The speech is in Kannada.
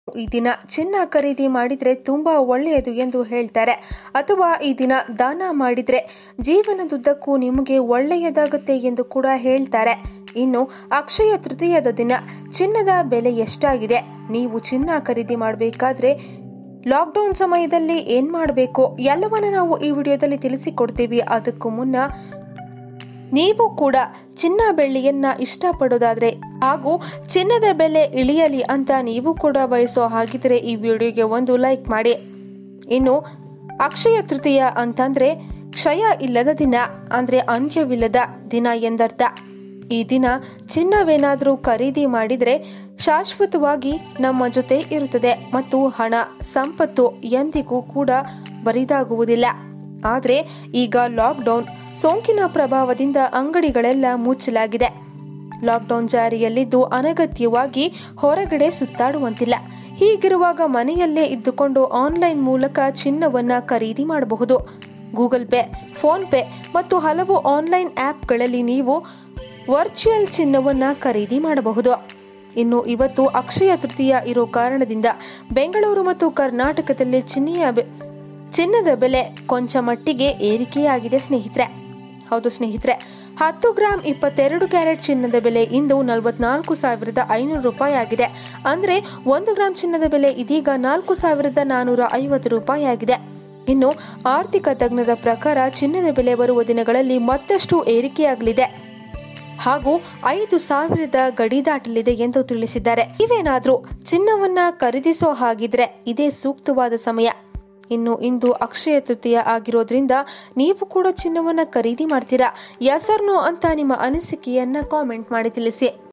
ಈ ದಿನ ಚಿನ್ನ ಖರೀದಿ ಮಾಡಿದ್ರೆ ತುಂಬಾ ಒಳ್ಳೆಯದು ಎಂದು ಹೇಳ್ತಾರೆ ಅಥವಾ ಈ ದಿನ ದಾನ ಮಾಡಿದ್ರೆ ಜೀವನದುದ್ದಕ್ಕೂ ನಿಮಗೆ ಒಳ್ಳೆಯದಾಗುತ್ತೆ ಎಂದು ಕೂಡ ಹೇಳ್ತಾರೆ ಇನ್ನು ಅಕ್ಷಯ ತೃತೀಯದ ದಿನ ಚಿನ್ನದ ಬೆಲೆ ಎಷ್ಟಾಗಿದೆ ನೀವು ಚಿನ್ನ ಖರೀದಿ ಮಾಡಬೇಕಾದ್ರೆ ಲಾಕ್ಡೌನ್ ಸಮಯದಲ್ಲಿ ಏನ್ ಮಾಡಬೇಕು ಎಲ್ಲವನ್ನ ನಾವು ಈ ವಿಡಿಯೋದಲ್ಲಿ ತಿಳಿಸಿಕೊಡ್ತೀವಿ ಅದಕ್ಕೂ ಮುನ್ನ ನೀವು ಕೂಡ ಚಿನ್ನ ಬೆಳ್ಳಿಯನ್ನ ಇಷ್ಟಪಡೋದಾದ್ರೆ ಹಾಗೂ ಚಿನ್ನದ ಬೆಲೆ ಇಳಿಯಲಿ ಅಂತ ನೀವು ಕೂಡ ಬಯಸೋ ಹಾಗಿದ್ರೆ ಈ ವಿಡಿಯೋಗೆ ಒಂದು ಲೈಕ್ ಮಾಡಿ ಇನ್ನು ಅಕ್ಷಯ ತೃತೀಯ ಅಂತಂದ್ರೆ ಕ್ಷಯ ಇಲ್ಲದ ದಿನ ಅಂದ್ರೆ ಅಂತ್ಯವಿಲ್ಲದ ದಿನ ಎಂದರ್ಥ ಈ ದಿನ ಚಿನ್ನವೇನಾದರೂ ಖರೀದಿ ಮಾಡಿದ್ರೆ ಶಾಶ್ವತವಾಗಿ ನಮ್ಮ ಜೊತೆ ಇರುತ್ತದೆ ಮತ್ತು ಹಣ ಸಂಪತ್ತು ಎಂದಿಗೂ ಕೂಡ ಬರಿದಾಗುವುದಿಲ್ಲ ಆದರೆ ಈಗ ಲಾಕ್ಡೌನ್ ಸೋಂಕಿನ ಪ್ರಭಾವದಿಂದ ಅಂಗಡಿಗಳೆಲ್ಲ ಮುಚ್ಚಲಾಗಿದೆ ಲಾಕ್ಡೌನ್ ಜಾರಿಯಲ್ಲಿದ್ದು ಅನಗತ್ಯವಾಗಿ ಹೊರಗಡೆ ಸುತ್ತಾಡುವಂತಿಲ್ಲ ಹೀಗಿರುವಾಗ ಮನೆಯಲ್ಲೇ ಇದ್ದುಕೊಂಡು ಆನ್ಲೈನ್ ಮೂಲಕ ಚಿನ್ನವನ್ನ ಖರೀದಿ ಮಾಡಬಹುದು ಗೂಗಲ್ ಪೇ ಫೋನ್ ಪೇ ಮತ್ತು ಹಲವು ಆನ್ಲೈನ್ ಆ್ಯಪ್ಗಳಲ್ಲಿ ನೀವು ವರ್ಚುವಲ್ ಚಿನ್ನವನ್ನ ಖರೀದಿ ಮಾಡಬಹುದು ಇನ್ನು ಇವತ್ತು ಅಕ್ಷಯ ತೃತೀಯ ಇರೋ ಕಾರಣದಿಂದ ಬೆಂಗಳೂರು ಮತ್ತು ಕರ್ನಾಟಕದಲ್ಲಿ ಚಿನ್ನೆಯ ಬೆ- ಚಿನ್ನದ ಬೆಲೆ ಕೊಂಚ ಮಟ್ಟಿಗೆ ಏರಿಕೆಯಾಗಿದೆ ಸ್ನೇಹಿತರೆ ಹೌದು ಸ್ನೇಹಿತರೆ ಹತ್ತು ಗ್ರಾಂ ಇಪ್ಪತ್ತೆರಡು ಕ್ಯಾರೆಟ್ ಚಿನ್ನದ ಬೆಲೆ ಇಂದು ನಲವತ್ನಾಲ್ಕು ಸಾವಿರದ ಐನೂರು ರೂಪಾಯಿ ಆಗಿದೆ ಅಂದ್ರೆ ಒಂದು ಗ್ರಾಂ ಚಿನ್ನದ ಬೆಲೆ ಇದೀಗ ನಾಲ್ಕು ಸಾವಿರದ ನಾನೂರ ಐವತ್ತು ರೂಪಾಯಿ ಆಗಿದೆ ಇನ್ನು ಆರ್ಥಿಕ ತಜ್ಞರ ಪ್ರಕಾರ ಚಿನ್ನದ ಬೆಲೆ ಬರುವ ದಿನಗಳಲ್ಲಿ ಮತ್ತಷ್ಟು ಏರಿಕೆಯಾಗಲಿದೆ ಹಾಗೂ ಐದು ಸಾವಿರದ ಗಡಿ ದಾಟಲಿದೆ ಎಂದು ತಿಳಿಸಿದ್ದಾರೆ ನೀವೇನಾದ್ರೂ ಚಿನ್ನವನ್ನ ಖರೀದಿಸೋ ಹಾಗಿದ್ರೆ ಇದೇ ಸೂಕ್ತವಾದ ಸಮಯ ಇನ್ನು ಇಂದು ಅಕ್ಷಯ ತೃತೀಯ ಆಗಿರೋದ್ರಿಂದ ನೀವು ಕೂಡ ಚಿನ್ನವನ್ನ ಖರೀದಿ ಮಾಡ್ತೀರಾ ಯಸರ್ನೋ ಅಂತ ನಿಮ್ಮ ಅನಿಸಿಕೆಯನ್ನ ಕಾಮೆಂಟ್ ಮಾಡಿ ತಿಳಿಸಿ